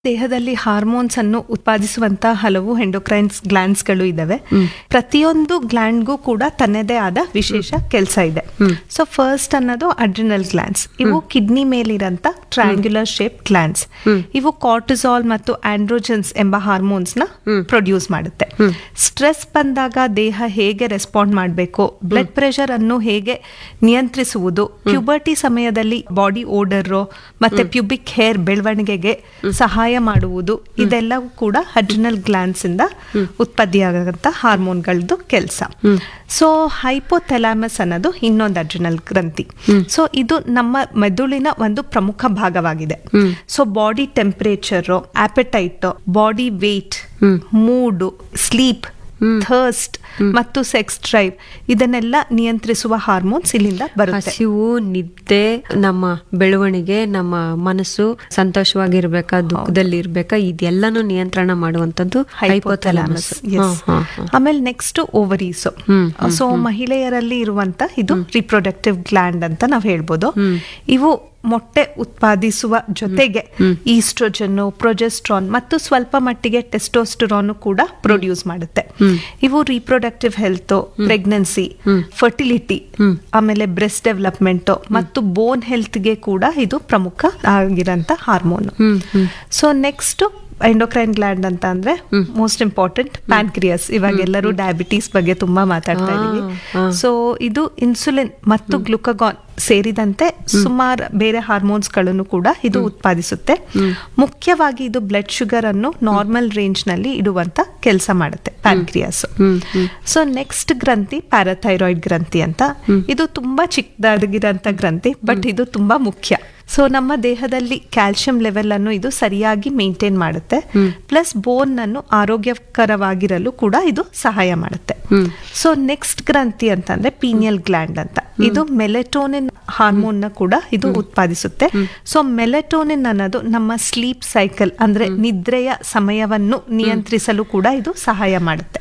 ದೇಹದಲ್ಲಿ ಹಾರ್ಮೋನ್ಸ್ ಅನ್ನು ಉತ್ಪಾದಿಸುವಂತ ಹಲವು ಎಂಡೋಕ್ರೈನ್ಸ್ ಗ್ಲ್ಯಾಂಡ್ಸ್ ಗಳು ಇದಾವೆ ಪ್ರತಿಯೊಂದು ಗ್ಲ್ಯಾಂಡ್ಗೂ ಕೂಡ ತನ್ನದೇ ಆದ ವಿಶೇಷ ಕೆಲಸ ಇದೆ ಸೊ ಫಸ್ಟ್ ಅನ್ನೋದು ಅಡ್ರಿನಲ್ ಗ್ಲ್ಯಾಂಡ್ಸ್ ಇವು ಕಿಡ್ನಿ ಮೇಲಿರಂತ ಟ್ರಯಾಂಗ್ಯುಲರ್ ಶೇಪ್ ಗ್ಲ್ಯಾಂಡ್ಸ್ ಇವು ಕಾರ್ಟಿಸಾಲ್ ಮತ್ತು ಆಂಡ್ರೋಜನ್ಸ್ ಎಂಬ ಹಾರ್ಮೋನ್ಸ್ ನ ಪ್ರೊಡ್ಯೂಸ್ ಮಾಡುತ್ತೆ ಸ್ಟ್ರೆಸ್ ಬಂದಾಗ ದೇಹ ಹೇಗೆ ರೆಸ್ಪಾಂಡ್ ಮಾಡಬೇಕು ಬ್ಲಡ್ ಪ್ರೆಷರ್ ಅನ್ನು ಹೇಗೆ ನಿಯಂತ್ರಿಸುವುದು ಪ್ಯೂಬರ್ಟಿ ಸಮಯದಲ್ಲಿ ಬಾಡಿ ಓಡರ್ ಮತ್ತೆ ಪ್ಯೂಬಿಕ್ ಹೇರ್ ಬೆಳವಣಿಗೆಗೆ ಸಹಾಯ ಮಾಡುವುದು ಇದೆಲ್ಲವೂ ಕೂಡ ಅಡ್ರಿನಲ್ ಗ್ಲ್ಯಾಂಡ್ಸ್ ಇಂದ ಉತ್ಪತ್ತಿಯಾಗಂತ ಹಾರ್ಮೋನ್ಗಳದ್ದು ಕೆಲಸ ಸೊ ಹೈಪೋಥೆಲಾಮಸ್ ಅನ್ನೋದು ಇನ್ನೊಂದು ಅಡ್ರಿನಲ್ ಗ್ರಂಥಿ ಸೊ ಇದು ನಮ್ಮ ಮೆದುಳಿನ ಒಂದು ಪ್ರಮುಖ ಭಾಗವಾಗಿದೆ so body temperature appetite body weight mood sleep thirst ಮತ್ತು ಸೆಕ್ಸ್ ಡ್ರೈವ್ ಇದನ್ನೆಲ್ಲ ನಿಯಂತ್ರಿಸುವ ಹಾರ್ಮೋನ್ಸ್ ಇಲ್ಲಿಂದ ಬರುತ್ತೆ ಹಸಿವು ನಿದ್ದೆ ನಮ್ಮ ಬೆಳವಣಿಗೆ ನಮ್ಮ ಮನಸ್ಸು ಸಂತೋಷವಾಗಿರ್ಬೇಕಾ ದುಃಖದಲ್ಲಿ ಇರ್ಬೇಕಾ ಇದೆಲ್ಲಾನು ನಿಯಂತ್ರಣ ಮಾಡುವಂತದ್ದು ಹೈಪೋಥಾಲಮಸ್ ಆಮೇಲೆ ನೆಕ್ಸ್ಟ್ ಓವರೀಸ್ ಸೊ ಮಹಿಳೆಯರಲ್ಲಿ ಇರುವಂತ ಇದು ರಿಪ್ರೊಡಕ್ಟಿವ್ ಗ್ಲ್ಯಾಂಡ್ ಅಂತ ನಾವು ಹೇಳ್ಬೋದು ಇವು ಮೊಟ್ಟೆ ಉತ್ಪಾದಿಸುವ ಜೊತೆಗೆ ಈಸ್ಟ್ರೋಜನ್ ಪ್ರೊಜೆಸ್ಟ್ರಾನ್ ಮತ್ತು ಸ್ವಲ್ಪ ಮಟ್ಟಿಗೆ ಟೆಸ್ಟೋಸ್ಟೆರಾನ್ ಕೂಡ ಪ್ರೊಡ್ಯೂಸ್ ಮಾಡುತ್ತೆ ಇವು ರಿಪ್ರೊಡಕ್ಟಿವ್ ಹೆಲ್ತ್ ಪ್ರೆಗ್ನೆನ್ಸಿ ಫರ್ಟಿಲಿಟಿ ಆಮೇಲೆ ಬ್ರೆಸ್ಟ್ ಡೆವಲಪ್ಮೆಂಟ್ ಮತ್ತು ಬೋನ್ ಹೆಲ್ತ್ಗೆ ಕೂಡ ಇದು ಪ್ರಮುಖ ಆಗಿರಂತ hormone so next endocrine gland ಅಂತ ಅಂದ್ರೆ ಮೋಸ್ಟ್ ಇಂಪಾರ್ಟೆಂಟ್ ಪ್ಯಾನ್ಕ್ರಿಯಸ್ ಇವಾಗ ಎಲ್ಲರೂ ಡಯಾಬಿಟೀಸ್ ಬಗ್ಗೆ ತುಂಬಾ ಮಾತಾಡ್ತಾ ಇದೀವಿ ಸೊ ಇದು ಇನ್ಸುಲಿನ್ ಮತ್ತು ಗ್ಲುಕಗಾನ್ ಸೇರಿದಂತೆ ಸುಮಾರು ಬೇರೆ ಹಾರ್ಮೋನ್ಸ್ ಗಳನ್ನು ಕೂಡ ಇದು ಉತ್ಪಾದಿಸುತ್ತೆ ಮುಖ್ಯವಾಗಿ ಇದು ಬ್ಲಡ್ ಶುಗರ್ ಅನ್ನು ನಾರ್ಮಲ್ ರೇಂಜ್ ನಲ್ಲಿ ಇಡುವಂತ ಕೆಲಸ ಮಾಡುತ್ತೆ ಪ್ಯಾನ್ಕ್ರಿಯಾಸ್ ಸೊ ನೆಕ್ಸ್ಟ್ ಗ್ರಂಥಿ ಪ್ಯಾರಾಥೈರಾಯ್ಡ್ ಗ್ರಂಥಿ ಅಂತ ಇದು ತುಂಬಾ ಚಿಕ್ಕದಾಗಿರೋಂಥ ಗ್ರಂಥಿ ಬಟ್ ಇದು ತುಂಬಾ ಮುಖ್ಯ ಸೊ ನಮ್ಮ ದೇಹದಲ್ಲಿ ಕ್ಯಾಲ್ಸಿಯಂ ಲೆವೆಲ್ ಅನ್ನು ಇದು ಸರಿಯಾಗಿ ಮೇಂಟೈನ್ ಮಾಡುತ್ತೆ ಪ್ಲಸ್ ಬೋನ್ ಅನ್ನು ಆರೋಗ್ಯಕರವಾಗಿರಲು ಕೂಡ ಇದು ಸಹಾಯ ಮಾಡುತ್ತೆ ಸೊ ನೆಕ್ಸ್ಟ್ ಗ್ರಂಥಿ ಅಂತಂದ್ರೆ ಪೀನಿಯಲ್ ಗ್ಲ್ಯಾಂಡ್ ಅಂತ ಇದು ಮೆಲೆಟೋನಿನ್ ಹಾರ್ಮೋನ್ ನ ಕೂಡ ಇದು ಉತ್ಪಾದಿಸುತ್ತೆ ಸೊ ಮೆಲೆಟೋನಿನ್ ಅನ್ನೋದು ನಮ್ಮ ಸ್ಲೀಪ್ ಸೈಕಲ್ ಅಂದ್ರೆ ನಿದ್ರೆಯ ಸಮಯವನ್ನು ನಿಯಂತ್ರಿಸಲು ಕೂಡ ಇದು ಸಹಾಯ ಮಾಡುತ್ತೆ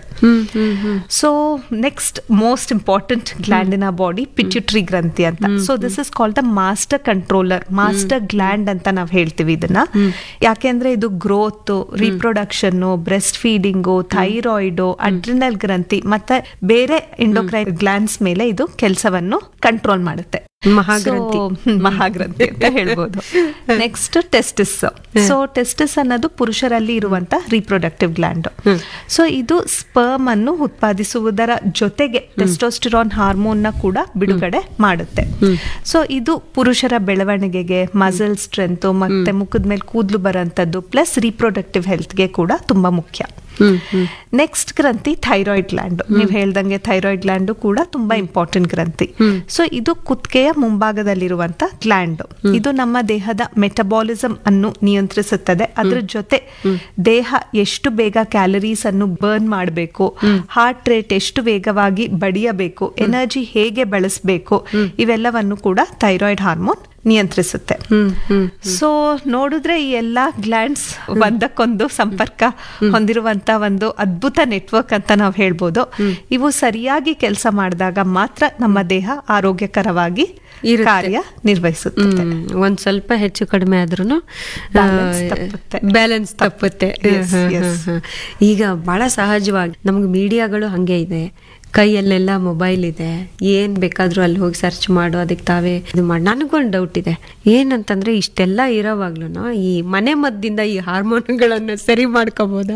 so next most important gland in ಆ ಬಾಡಿ ಪಿಟ್ಯುಟ್ರಿ ಗ್ರಂಥಿ ಅಂತ so this is called the master controller master gland ಅಂತ ನಾವು ಹೇಳ್ತೀವಿ ಇದನ್ನ ಯಾಕೆಂದ್ರೆ ಇದು growth reproduction breast feeding thyroid adrenal ಗ್ರಂಥಿ ಮತ್ತೆ ಬೇರೆ ಎಂಡೋಕ್ರೈನ್ ಗ್ಲ್ಯಾಂಡ್ಸ್ ಮೇಲೆ ಇದು ಕೆಲಸವನ್ನು ಕಂಟ್ರೋಲ್ ಮಾಡುತ್ತೆ ಮಹಾಗ್ರಂಥಿ. So, ಹ್ಮ್, ಮಹಾಗ್ರಂಥಿ ಅಂತ ಹೇಳ್ಬೋದು ನೆಕ್ಸ್ಟ್ ಟೆಸ್ಟಿಸ್ ಸೊ ಟೆಸ್ಟಿಸ್ ಅನ್ನೋದು ಪುರುಷರಲ್ಲಿ ಇರುವಂತ ರಿಪ್ರೊಡಕ್ಟಿವ್ ಗ್ಲ್ಯಾಂಡ್ ಸೊ ಇದು ಸ್ಪರ್ಮ್ ಅನ್ನು ಉತ್ಪಾದಿಸುವುದರ ಜೊತೆಗೆ ಟೆಸ್ಟೋಸ್ಟಿರಾನ್ ಹಾರ್ಮೋನ್ ನ ಕೂಡ ಬಿಡುಗಡೆ ಮಾಡುತ್ತೆ ಸೊ ಇದು ಪುರುಷರ ಬೆಳವಣಿಗೆಗೆ ಮಸಲ್ ಸ್ಟ್ರೆಂತ್ ಮತ್ತೆ ಮುಖದ ಮೇಲೆ ಕೂದಲು ಬರೋಂಥದ್ದು ಪ್ಲಸ್ ರಿಪ್ರೊಡಕ್ಟಿವ್ ಹೆಲ್ತ್ಗೆ ಕೂಡ ತುಂಬಾ ಮುಖ್ಯ ನೆಕ್ಸ್ಟ್ ಗ್ರಂಥಿ ಥೈರಾಯ್ಡ್ ಗ್ಲ್ಯಾಂಡ್ ನೀವು ಹೇಳ್ದಂಗೆ ಥೈರಾಯ್ಡ್ ಗ್ಲ್ಯಾಂಡ್ ಕೂಡ ತುಂಬಾ ಇಂಪಾರ್ಟೆಂಟ್ ಗ್ರಂಥಿ ಸೊ ಇದು ಕುತ್ತಿಗೆಯ ಮುಂಭಾಗದಲ್ಲಿರುವಂತ ಗ್ಲ್ಯಾಂಡ್ ಇದು ನಮ್ಮ ದೇಹದ ಮೆಟಬಾಲಿಸಮ್ ಅನ್ನು ನಿಯಂತ್ರಿಸುತ್ತದೆ ಅದ್ರ ಜೊತೆ ದೇಹ ಎಷ್ಟು ಬೇಗ ಕ್ಯಾಲರೀಸ್ ಅನ್ನು ಬರ್ನ್ ಮಾಡಬೇಕು ಹಾರ್ಟ್ ರೇಟ್ ಎಷ್ಟು ವೇಗವಾಗಿ ಬಡಿಯಬೇಕು ಎನರ್ಜಿ ಹೇಗೆ ಬಳಸಬೇಕು ಇವೆಲ್ಲವನ್ನು ಕೂಡ ಥೈರಾಯ್ಡ್ ಹಾರ್ಮೋನ್ ನಿಯಂತ್ರಿಸುತ್ತೆ ಸೊ ನೋಡಿದ್ರೆ ಈ ಎಲ್ಲಾ ಗ್ಲ್ಯಾಂಡ್ಸ್ ಒಂದಕ್ಕೊಂದು ಸಂಪರ್ಕ ಹೊಂದಿರುವಂತ ಒಂದು ಅದ್ಭುತ ನೆಟ್ವರ್ಕ್ ಅಂತ ನಾವು ಹೇಳ್ಬೋದು ಇವು ಸರಿಯಾಗಿ ಕೆಲಸ ಮಾಡಿದಾಗ ಮಾತ್ರ ನಮ್ಮ ದೇಹ ಆರೋಗ್ಯಕರವಾಗಿ ಇರುತ್ತೆ. ಕಾರ್ಯ ನಿರ್ವಹಿಸುತ್ತೆ ಹ್ಮ್. ಒಂದ್ ಸ್ವಲ್ಪ ಹೆಚ್ಚು ಕಡಿಮೆ ಆದ್ರೂ Balance ತಪ್ಪುತ್ತೆ. ಬ್ಯಾಲೆನ್ಸ್ ತಪ್ಪುತ್ತೆ Yes, ಹ, ಹ, yes. ಹ. ಈಗ ಬಹಳ ಸಹಜವಾಗಿ ನಮ್ಗೆ ಮೀಡಿಯಾಗಳು ಹಂಗೆ ಇದೆ ಕೈಯಲ್ಲೆಲ್ಲ ಮೊಬೈಲ್ ಇದೆ ಏನ್ ಬೇಕಾದ್ರೂ ಅಲ್ಲಿ ಹೋಗಿ ಸರ್ಚ್ ಮಾಡು ಅದಕ್ಕೆ ತಾವೇ ಇದು ಮಾಡಿ ನನಗೊಂದು ಡೌಟ್ ಇದೆ ಏನಂತಂದ್ರೆ ಇಷ್ಟೆಲ್ಲ ಇರೋವಾಗ್ಲೂ ಈ ಮನೆ ಮದ್ದಿಂದ ಈ ಹಾರ್ಮೋನ್ಗಳನ್ನ ಸರಿ ಮಾಡ್ಕೋಬೋದಾ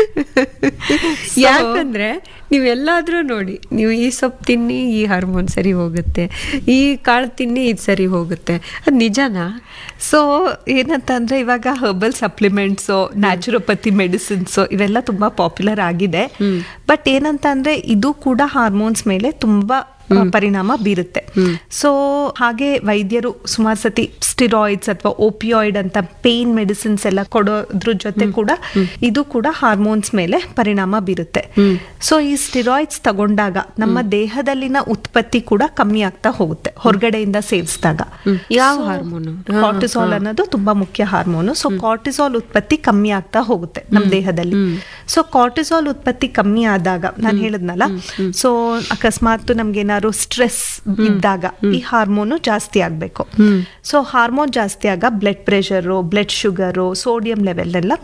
ಯಾಕಂದ್ರೆ ನೀವೆಲ್ಲಾದ್ರೂ ನೋಡಿ ನೀವು ಈ ಸೊಪ್ಪು ತಿನ್ನಿ ಈ ಹಾರ್ಮೋನ್ ಸರಿ ಹೋಗುತ್ತೆ ಈ ಕಾಳು ತಿನ್ನಿ ಇದು ಸರಿ ಹೋಗುತ್ತೆ ಅದು ನಿಜನಾ ಸೊ ಏನಂತ ಅಂದ್ರೆ ಇವಾಗ ಹರ್ಬಲ್ ಸಪ್ಲಿಮೆಂಟ್ಸ್ ನ್ಯಾಚುರೋಪತಿ ಮೆಡಿಸಿನ್ಸ್ ಇವೆಲ್ಲ ತುಂಬಾ ಪಾಪ್ಯುಲರ್ ಆಗಿದೆ ಬಟ್ ಏನಂತ ಅಂದ್ರೆ ಇದು ಕೂಡ ಹಾರ್ಮೋನ್ಸ್ ಮೇಲೆ ತುಂಬಾ ಆ, ಪರಿಣಾಮ ಬೀರುತ್ತೆ ಸೊ ಹಾಗೆ ವೈದ್ಯರು ಸುಮಾರು ಸತಿ ಸ್ಟಿರಾಯ್ಡ್ಸ್ ಅಥವಾ ಓಪಿಯಾಯ್ಡ್ ಅಂತ ಪೇನ್ ಮೆಡಿಸಿನ್ಸ್ ಎಲ್ಲ ಕೊಡೋದ್ರ ಜೊತೆ ಕೂಡ ಇದು ಕೂಡ ಹಾರ್ಮೋನ್ಸ್ ಮೇಲೆ ಪರಿಣಾಮ ಬೀರುತ್ತೆ ಸೊ ಈ ಸ್ಟಿರಾಯ್ಡ್ಸ್ ತಗೊಂಡಾಗ ನಮ್ಮ ದೇಹದಲ್ಲಿನ ಉತ್ಪತ್ತಿ ಕೂಡ ಕಮ್ಮಿ ಆಗ್ತಾ ಹೋಗುತ್ತೆ ಹೊರಗಡೆಯಿಂದ ಸೇವಿಸಿದಾಗ ಯಾವ So, ಹಾರ್ಮೋನು? ಕಾರ್ಟಿಸಾಲ್ ಅನ್ನೋದು ತುಂಬಾ ಮುಖ್ಯ ಹಾರ್ಮೋನು ಸೊ ಕಾರ್ಟಿಸಾಲ್ ಉತ್ಪತ್ತಿ ಕಮ್ಮಿ ಆಗ್ತಾ ಹೋಗುತ್ತೆ ನಮ್ಮ ದೇಹದಲ್ಲಿ ಸೊ ಕಾರ್ಟಿಸಾಲ್ ಉತ್ಪತ್ತಿ ಕಮ್ಮಿ ಆದಾಗ ನಾನು ಹೇಳಿದ್ನಲ್ಲ ಸೊ ಅಕಸ್ಮಾತ್ ನಮ್ಗೆ ಏನಾದ್ರು ಸ್ಟ್ರೆಸ್ ಇದ್ದಾಗ ಈ ಹಾರ್ಮೋನು ಜಾಸ್ತಿ ಆಗ್ಬೇಕು ಸೊ ಹಾರ್ಮೋನ್ ಜಾಸ್ತಿ ಆಗ blood pressure blood sugar sodium level ಎಲ್ಲ